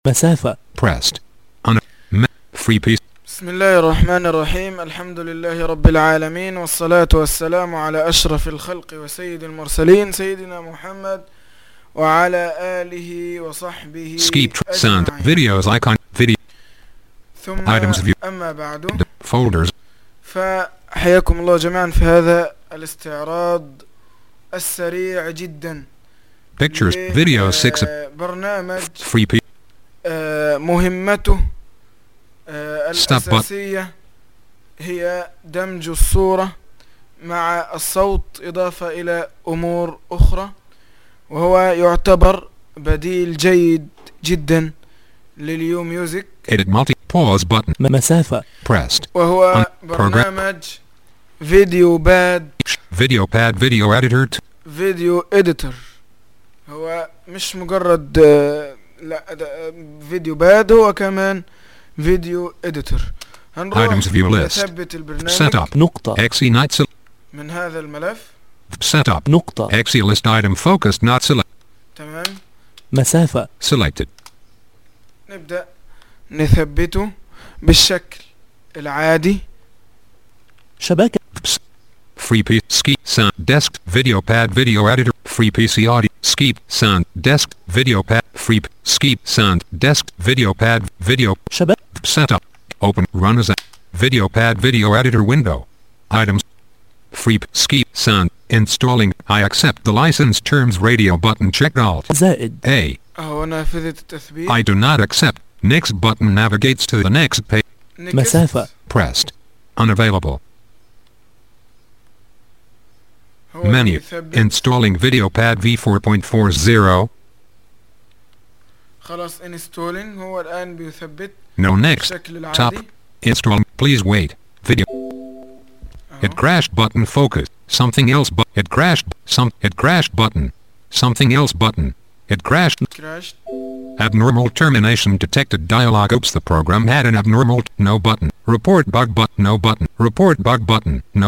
مسافة pressed. On a me- free piece. بسم الله الرحمن الرحيم الحمد لله رب العالمين والصلاة والسلام على أشرف الخلق وسيد المرسلين سيدنا محمد وعلى آله وصحبه Skeep tr- sound أجمعين. videos icon video ثم items view. أما بعد d- folders فحياكم الله جميعا في هذا الاستعراض السريع جدا pictures ل- video 6 آه، برنامج free piece آه، مهمته آه، Stop button. الأساسية هي دمج الصورة مع الصوت إضافة إلى أمور أخرى وهو يعتبر بديل جيد جدا لليو ميوزك edit multi pause button م- مسافة pressed وهو On برنامج فيديو باد video pad video editor t- فيديو اديتور هو مش مجرد آه، لا ده آه، فيديو باد هو كمان فيديو اديتور هنروح Items view list. نثبت البرنامج setup نقطة exe not sel- من هذا الملف setup نقطة exe list item focused not select تمام مسافة selected نبدأ نثبته بالشكل العادي شبكة free piece ski sound desk video pad video editor free PC audio skeep sound desk video pad free p- skeep sound desk video pad video شبكة setup open run as a video pad video editor window items free p- skeep sound installing I accept the license terms radio button checked alt زائد A اهو نافذة التثبيت I do not accept next button navigates to the next page نكست. مسافة. pressed unavailable هو menu بيثبت. installing video pad v4.40 خلاص انستولينج هو الآن بيثبت no next بالشكل top العادي install please wait video it أهو. crashed button focus something else but it crashed some it crashed button something else button it crashed كراش abnormal termination detected dialog oops the program had an abnormal t- no button report bug but no button report bug button no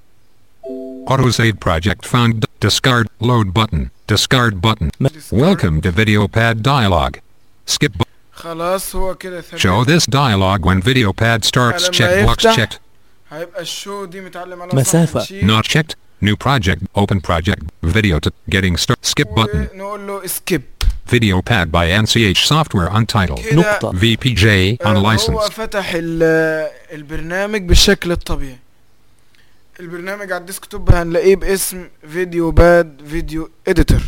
autosave project found d- discard load button discard button welcome to video pad dialog skip bu- خلاص هو كده ثبت show this dialog when video pad starts لما checkbox يفتح checked هيبقى الشو دي متعلم على مسافة. not checked new project open project video to getting start skip button نقول له سكيب video pad by NCH software untitled كده نقطة VPJ آه، هو unlicensed فتح ال- البرنامج بالشكل الطبيعي البرنامج على الديسكتوب هنلاقيه باسم فيديو باد فيديو اديتور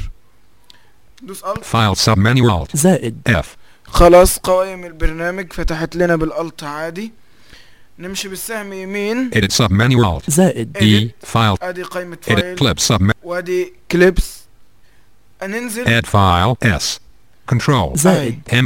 دوس الت File submenu Alt زائد F. خلاص قوائم البرنامج فتحت لنا بالالت عادي نمشي بالسهم يمين Edit submenu Alt زائد E. File. ادي قائمة Edit فايل clip submenu. وادي كليبس ننزل Add file S. Control زائد M.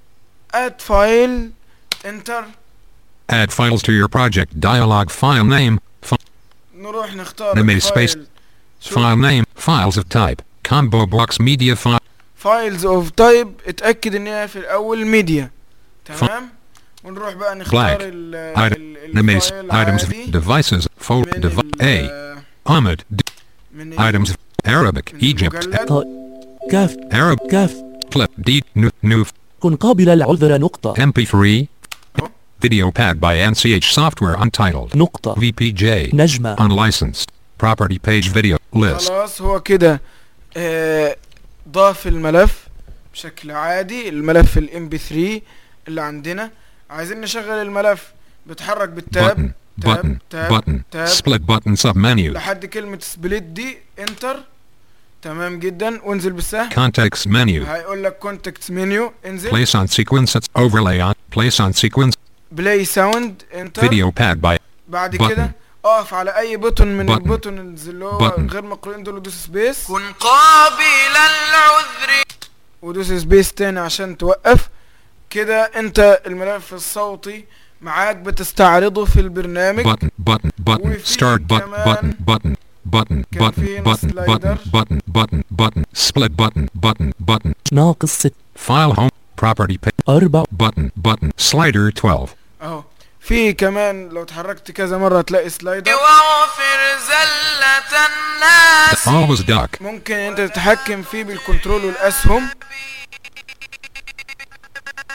اد فايل انتر Add files to your project. Dialog file name. Fi- نروح نختار Name الفايل space. شوف. file name. Files of type. Combo box media file. فايلز اوف تايب اتاكد ان هي في الاول ميديا تمام ونروح بقى نختار Flag. ال Item. ال- Name الفايل items. عادي Devices. Folder. من Devi- ال- A. Ahmed. D- من items. Arabic. من Egypt. المجلد. طا- كاف Arab. كاف Clip. D. New. New. كن قابل العذر نقطة MP3. أهو. Video pad by NCH software untitled. نقطة VPJ. نجمة Unlicensed. Property page video. List. خلاص هو كده آه، ضاف الملف بشكل عادي الملف الام بي 3 اللي عندنا عايزين نشغل الملف بتحرك بالتاب Button. تاب Button. تاب Button. تاب Split button submenu. لحد كلمة سبليت دي انتر تمام جدا وانزل بالسهم Context menu. هيقول لك كونتكست منيو انزل Place on sequence. It's overlay on. Place on sequence. بلاي ساوند انتر Video pad by. بعد button. كده اقف على اي بوتون من button. البوتونز اللي هو button. غير مقروئين دول ودوس سبيس كن قابل العذر ودوس سبيس تاني عشان توقف كده انت الملف الصوتي معاك بتستعرضه في البرنامج Button. Button. Button. وفي Start button. كمان Button. Button. Button. كان Button. في Button. Button. slider. Button. Button. Button. Split button. Button. Button. ناقص ست File home. Property page. أربع Button. Button. Slider 12. اهو في كمان لو اتحركت كذا مرة تلاقي سلايدر واغفر زلة The الناس fall was duck. ممكن انت تتحكم فيه بالكنترول والاسهم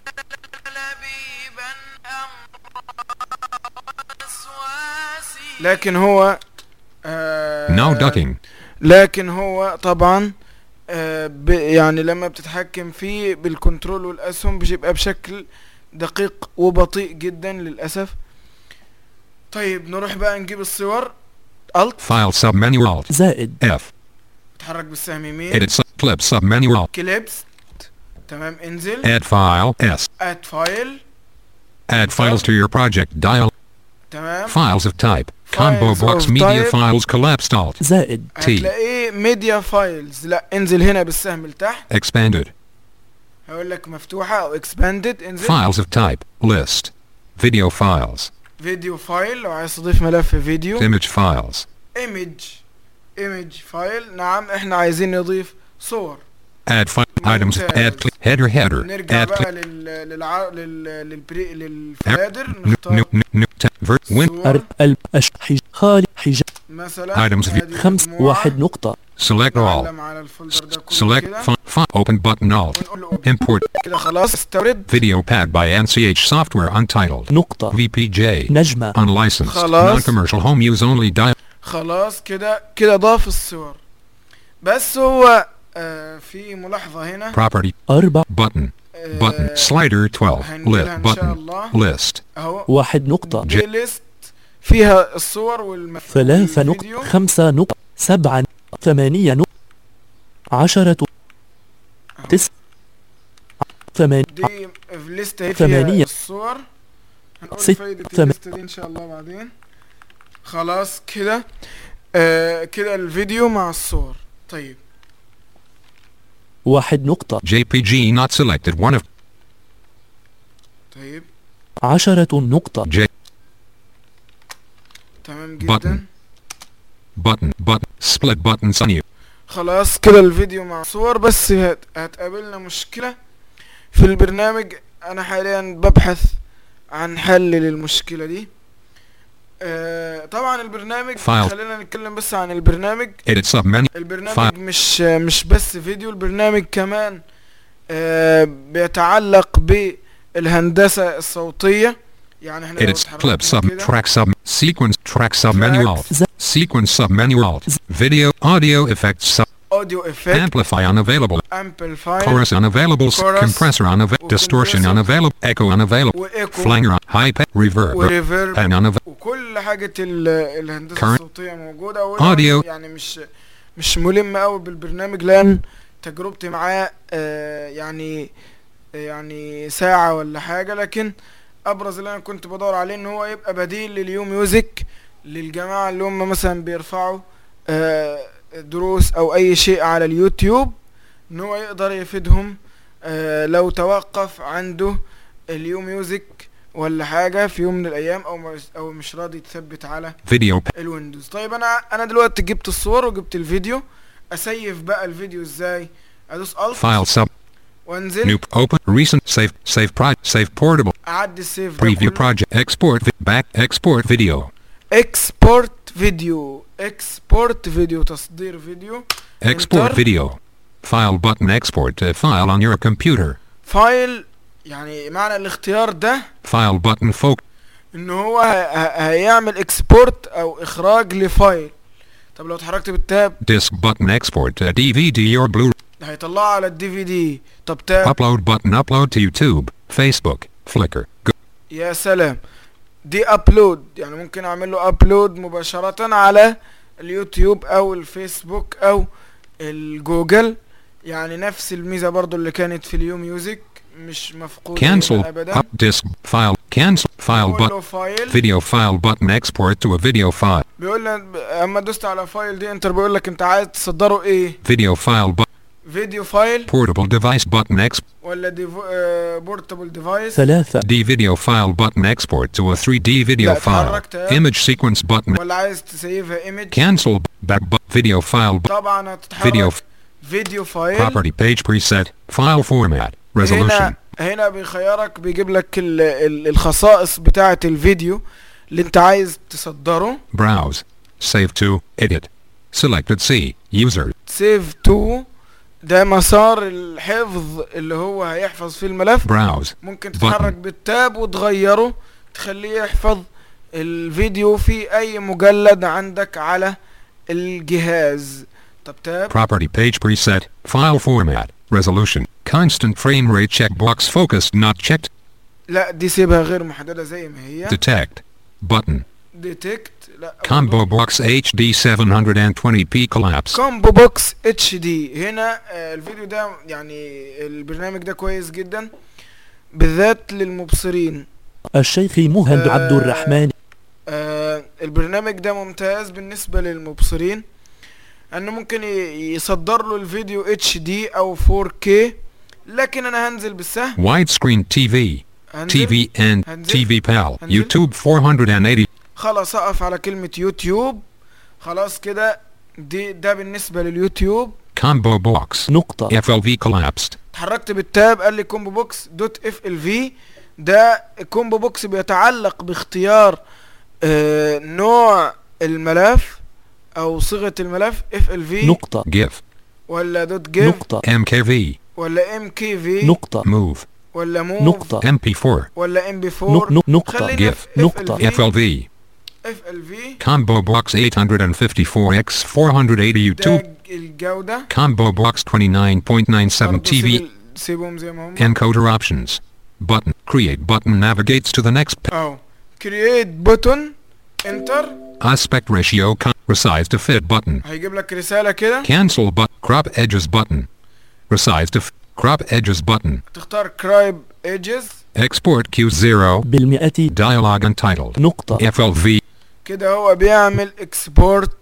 لكن هو آه Now ducking. لكن هو طبعا آه ب يعني لما بتتحكم فيه بالكنترول والاسهم بيبقى بشكل دقيق وبطيء جدا للاسف طيب نروح بقى نجيب الصور الت File submenu Alt. زائد F. تحرك بالسهم يمين Edit sub clip submenu Alt. كليبس تمام انزل Add file S. اد فايل Add files to your project dial. تمام Files of type. Combo Files box of media type. files collapsed Alt. زائد T. هتلاقيه ميديا فايلز لا انزل هنا بالسهم لتحت Expanded. هقول لك مفتوحه او اكسباندد انزل Files of type. List. Video files. فيديو فايل لو عايز تضيف ملف فيديو Image files. ايمج ايمج فايل نعم احنا عايزين نضيف صور Add file items. Add ممتاز. clip. Header header. نرجع Add بقى clip. لل للع... لل للبري... New, للفلاتر new, نختار new, new tab. Ver- win. صور أرب ألب أش حج خالي حجاب مثلا Items view. هذه خمس مجموعة. واحد نقطة Select all. نعلم على الفولدر ده كله Select كده fi- fi- open button Alt. ونقول له Import كده خلاص استورد video pad by NCH Software Untitled. نقطة VPJ. نجمة Unlicensed. خلاص. Non-commercial home use only dial. خلاص كده كده ضاف الصور بس هو آه في ملاحظة هنا Property. أربع Button. آه Button. Slider 12. هنجيلها List. إن شاء Button. الله List. اهو واحد نقطة دي ليست فيها الصور والمف... ثلاثة والفيديو. نقطة خمسة نقطة سبعة نقطة ثمانية نقطة عشرة تسعة ثمان دي في ليست اهي فيها ثمانية. الصور هنقول ست- فايدة ثم- الليست دي ان شاء الله بعدين خلاص كده آه كده الفيديو مع الصور طيب واحد نقطة JPG not selected. One of طيب عشرة نقطة J. تمام جدا Button. Button. Button. Split buttons on you. خلاص كده الفيديو مع صور بس هت... هتقابلنا مشكلة في البرنامج انا حاليا ببحث عن حل للمشكلة دي آه طبعا البرنامج File. خلينا نتكلم بس عن البرنامج Edit submenu. البرنامج File. مش مش بس فيديو البرنامج كمان آه بيتعلق بالهندسة الصوتية يعني احنا لو Edit اتحركنا clip sub كده، track sub sequence track submenu Tracks. alt sequence submenu alt video audio effects sub audio effect amplify unavailable amplifier chorus unavailable s- Chorus. compressor unavailable distortion وcompressor. unavailable echo unavailable وايكو flanger un- high pa- reverb وريفيرب and unavailable وكل حاجة ال- الهندسة Current. الصوتية موجودة وأنا Audio. يعني مش مش ملم قوي بالبرنامج لأن تجربتي معاه آه يعني يعني ساعة ولا حاجة لكن أبرز اللي أنا كنت بدور عليه إن هو يبقى بديل لليو ميوزك للجماعة اللي هم مثلا بيرفعوا آه دروس أو أي شيء على اليوتيوب إن هو يقدر يفيدهم آه لو توقف عنده اليو ميوزك ولا حاجة في يوم من الأيام أو مش أو مش راضي يتثبت على video pa- الويندوز طيب أنا أنا دلوقتي جبت الصور وجبت الفيديو أسيف بقى الفيديو إزاي أدوس ألت file sub وأنزل new open recent save save project save portable أعدي السيف ده preview كله. project export vi- back export video اكسبورت فيديو اكسبورت فيديو تصدير فيديو export Enter. video file button export to file on your computer فايل يعني معنى الاختيار ده file button focus ان هو ه- ه- هيعمل اكسبورت او اخراج لفايل طب لو اتحركت بالتاب disk button export to DVD or Blu هيطلعه على الدي في دي طب تاب upload button upload to YouTube Facebook Flickr Go- يا سلام دي ابلود يعني ممكن اعمل له ابلود مباشرة على اليوتيوب او الفيسبوك او الجوجل يعني نفس الميزة برضو اللي كانت في اليو ميوزك مش مفقودة هنا cancel ابدا up disk file cancel file بقول button له فايل video file button export to a video file بيقول لك اما دوست على فايل دي انتر بيقول لك انت عايز تصدره ايه video file button فيديو فايل portable device button export ولا ديفو... آه بورتابل ديفايس ثلاثة D video file button export to a 3D video لا، file اتحركت اهي. image sequence button ولا عايز تسيفها ايمج cancel back bu- video file bu- طبعا هتتحرك video فيديو فايل property page preset file format resolution هنا هنا بيخيرك بيجيب لك ال ال الخصائص بتاعة الفيديو اللي انت عايز تصدره browse save to edit selected C user سيف تو ده مسار الحفظ اللي هو هيحفظ فيه الملف browse ممكن تتحرك بالتاب وتغيره تخليه يحفظ الفيديو في اي مجلد عندك على الجهاز طب تاب Property page preset. File format. Resolution. Constant frame rate checkbox focused not checked. لا دي سيبها غير محددة زي ما هي Detect. Button. ديتكت لا Combo box HD 720p collapse. كومبو بوكس اتش دي هنا آه، الفيديو ده يعني البرنامج ده كويس جدا بالذات للمبصرين الشيخ مهند آه، عبد الرحمن آه البرنامج ده ممتاز بالنسبة للمبصرين انه ممكن ي- يصدر له الفيديو اتش دي او 4K لكن انا هنزل بالسهم Widescreen TV. هنزل TV and هنزل. TV Pal. هنزل. YouTube 480. خلاص اقف على كلمة يوتيوب خلاص كده دي ده بالنسبة لليوتيوب Combo box. نقطة FLV collapsed. اتحركت بالتاب قال لي كومبو بوكس دوت اف ال في ده كومبو بوكس بيتعلق باختيار آه نوع الملف او صيغة الملف اف ال في نقطة GIF. ولا دوت جيف نقطة MKV. ولا ام كي في نقطة Move. ولا موف نقطة MP4. ولا ام بي نق- 4 نق- نقطة خلينا GIF. في نقطة. FLV. FLV. اف ال في Combo box 854x 480 YouTube. ده الجودة Combo box 29.97 برضه TV. سيب- سيبهم زي ما هم Encoder options. Button. Create button navigates to the next pa- اهو كرييت بوتون انتر aspect ratio con- resize to fit button. هيجيب لك رسالة كده Cancel but crop edges button. Resize to f- crop edges button. تختار كرايب ايدجز Export Q0. بالمئة Dialog untitled. نقطة FLV. كده هو بيعمل اكسبورت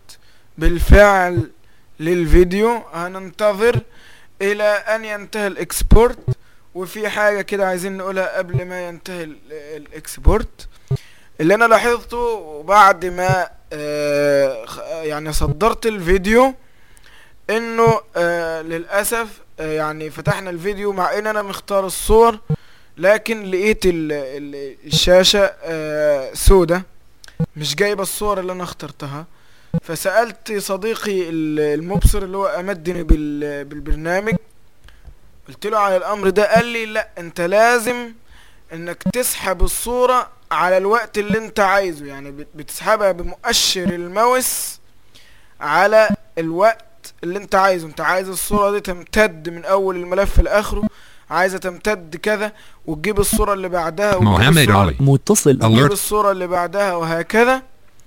بالفعل للفيديو هننتظر الى ان ينتهي الاكسبورت وفي حاجة كده عايزين نقولها قبل ما ينتهي ال- الاكسبورت اللي انا لاحظته بعد ما آه، خ- يعني صدرت الفيديو انه آه، للاسف آه، يعني فتحنا الفيديو مع ان انا مختار الصور لكن لقيت ال- ال- الشاشة آه، سودة مش جايبه الصور اللي انا اخترتها فسألت صديقي ال- المبصر اللي هو امدني بال- بالبرنامج قلت له على الامر ده قال لي لا انت لازم انك تسحب الصورة على الوقت اللي انت عايزه يعني بت- بتسحبها بمؤشر الماوس على الوقت اللي انت عايزه انت عايز الصورة دي تمتد من اول الملف لاخره عايزة تمتد كذا وتجيب الصورة اللي بعدها وتجيب Mohammed الصورة Ali. متصل تجيب Alert. الصورة اللي بعدها وهكذا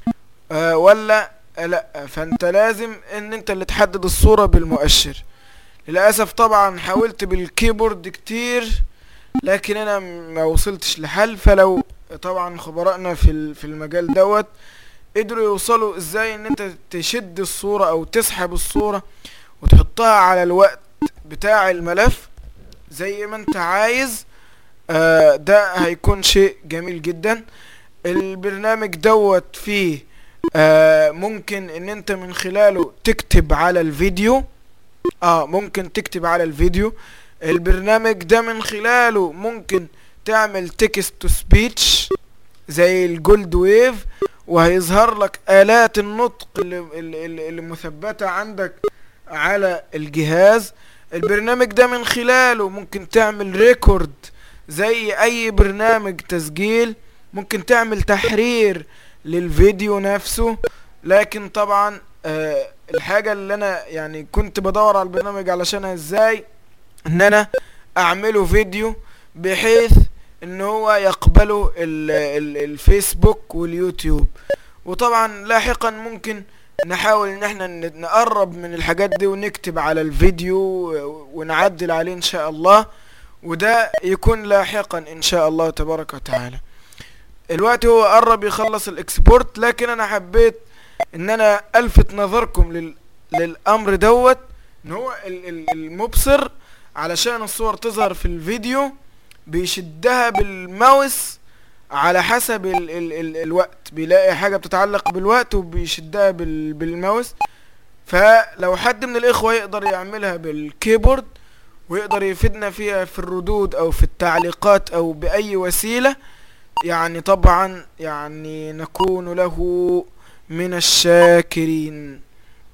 آه ولا آه لا فانت لازم ان انت اللي تحدد الصورة بالمؤشر للأسف طبعا حاولت بالكيبورد كتير لكن انا ما وصلتش لحل فلو طبعا خبرائنا في ال- في المجال دوت قدروا يوصلوا ازاي ان انت تشد الصورة او تسحب الصورة وتحطها على الوقت بتاع الملف زي ما انت عايز آه ده هيكون شيء جميل جدا البرنامج دوت فيه آه ممكن ان انت من خلاله تكتب على الفيديو اه ممكن تكتب على الفيديو البرنامج ده من خلاله ممكن تعمل تكست تو سبيتش زي الجولد ويف وهيظهر لك آلات النطق اللي, اللي, اللي اللي مثبتة عندك على الجهاز البرنامج ده من خلاله ممكن تعمل ريكورد زي اي برنامج تسجيل ممكن تعمل تحرير للفيديو نفسه لكن طبعا آه الحاجة اللي انا يعني كنت بدور على البرنامج علشانها ازاي ان انا اعمله فيديو بحيث ان هو يقبله ال ال الفيسبوك واليوتيوب وطبعا لاحقا ممكن نحاول ان احنا ن- نقرب من الحاجات دي ونكتب على الفيديو ونعدل عليه ان شاء الله وده يكون لاحقا ان شاء الله تبارك وتعالى الوقت هو قرب يخلص الاكسبورت لكن انا حبيت ان انا الفت نظركم لل... للامر دوت ان هو ال- ال- المبصر علشان الصور تظهر في الفيديو بيشدها بالماوس على حسب ال ال ال الوقت بيلاقي حاجة بتتعلق بالوقت وبيشدها بال بالماوس فلو حد من الاخوة يقدر يعملها بالكيبورد ويقدر يفيدنا فيها في الردود او في التعليقات او باي وسيلة يعني طبعا يعني نكون له من الشاكرين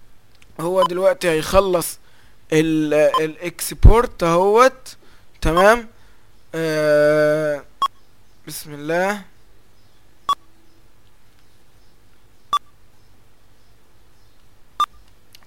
هو دلوقتي هيخلص ال الاكسبورت اهوت تمام آه بسم الله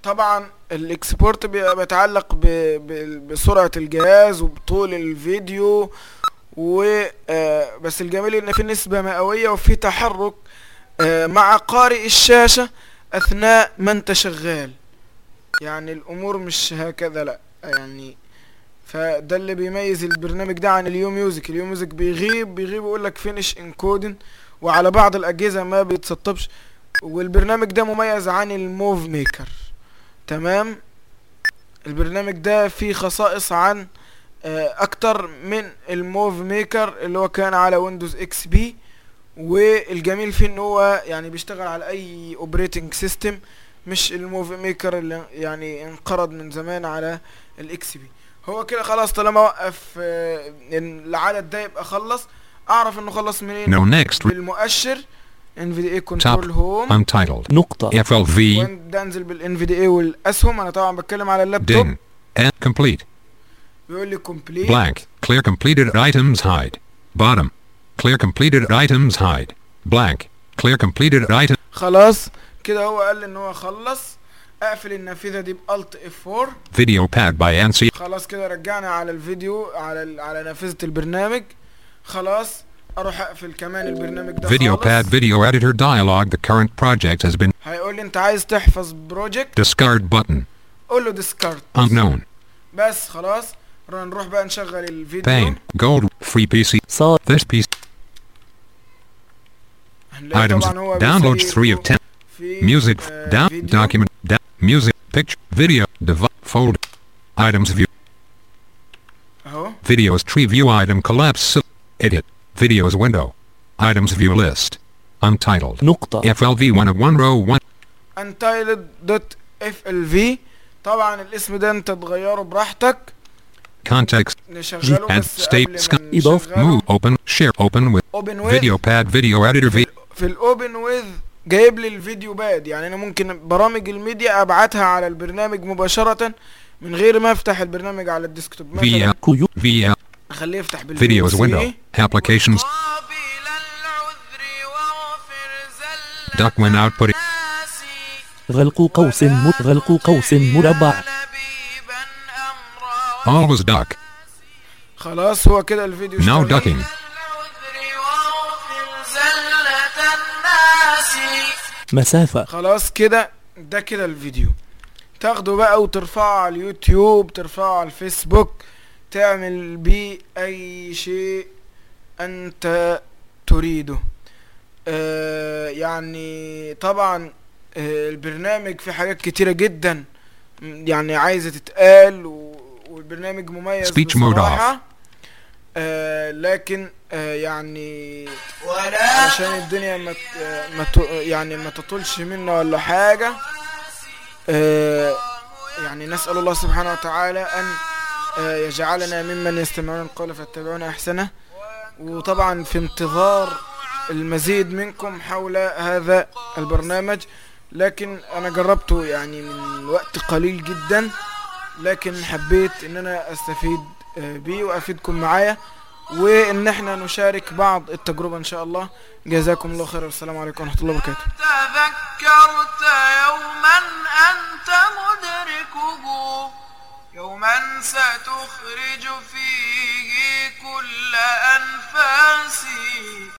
طبعا الاكسبورت بي- بيتعلق ب... ب... بسرعة الجهاز وبطول الفيديو و آه، بس الجميل ان في نسبة مئوية وفي تحرك آه، مع قارئ الشاشة اثناء ما انت شغال يعني الامور مش هكذا لا يعني فده اللي بيميز البرنامج ده عن اليو ميوزك اليو ميوزك بيغيب بيغيب ويقول لك فينش انكودن وعلى بعض الاجهزه ما بيتسطبش والبرنامج ده مميز عن الموف ميكر تمام البرنامج ده فيه خصائص عن آه، اكتر من الموف ميكر اللي هو كان على ويندوز اكس بي والجميل فيه ان هو يعني بيشتغل على اي اوبريتنج سيستم مش الموف ميكر اللي يعني انقرض من زمان على الاكس بي هو كده خلاص طالما وقف آه، إن العدد ده يبقى خلص اعرف انه خلص منين No next. بالمؤشر NVDA كنترول هوم Untitled. نقطة FLV. وده انزل بالNVDA والاسهم انا طبعا بتكلم على اللابتوب Ding. And complete. بيقول لي كومبليت Blank. Clear completed items hide. Bottom. Clear completed items hide. Blank. Clear completed item. خلاص كده هو قال لي ان هو خلص اقفل النافذه دي بالت اف 4 Video pad by NC. خلاص كده رجعنا على الفيديو على ال- على نافذه البرنامج خلاص اروح اقفل كمان البرنامج ده Video خالص. pad video editor dialog. The current project has been هيقول لي انت عايز تحفظ بروجكت discard button. قول له ديسكارد Unknown. بس خلاص نروح بقى نشغل الفيديو Pain. Gold. Free PC. صاد This piece. هنلاقي Items. طبعا هو Downloads بيسيب 3 of 10. في Music. آه، Down. فيديو. Document. Down. Music. Picture. Video. Device. Fold. Items view. اهو Videos tree view item collapse. sil- Edit. Videos window. Items view list. Untitled. نقطة FLV 101 row 1. untitled دوت اف ال في طبعا الاسم ده انت تغيره براحتك Context. نشغله add بس state قبل sc- ما إضافة نشغله Move. Open. Share. Open with. open with Video pad. Video editor. V. في الاوبن ويز جايب لي الفيديو باد يعني انا ممكن برامج الميديا ابعتها على البرنامج مباشرة من غير ما افتح البرنامج على الديسكتوب مثلا VL. كيو VL. اخليه يفتح بالفيديو Videos window. Applications. قابل العذر واغفر زلة Duck when output. الناس غلق قوس م... غلق قوس مربع لبيبا أمرا Always duck. خلاص هو كده الفيديو Now اشتغل. ducking. العذر واغفر زلة الناس مسافة خلاص كده ده كده الفيديو تاخده بقى وترفعه على اليوتيوب ترفعه على الفيسبوك تعمل بيه اي شيء انت تريده آه يعني طبعا آه البرنامج فيه حاجات كتيرة جدا م- يعني عايزة تتقال و- والبرنامج مميز Speech mode بصراحة آه لكن آه يعني ولا عشان الدنيا ما ت- ما ت- يعني ما تطولش منا ولا حاجة آه، يعني نسأل الله سبحانه وتعالى أن آه، يجعلنا ممن يستمعون القول فيتبعون أحسنه وطبعا في انتظار المزيد منكم حول هذا البرنامج لكن أنا جربته يعني من وقت قليل جدا لكن حبيت ان انا استفيد آه، بيه وافيدكم معايا وان احنا نشارك بعض التجربة ان شاء الله جزاكم الله خير والسلام عليكم ورحمة الله وبركاته تذكرت يوما أنت مدركه يوما ستخرج فيه كل أنفاس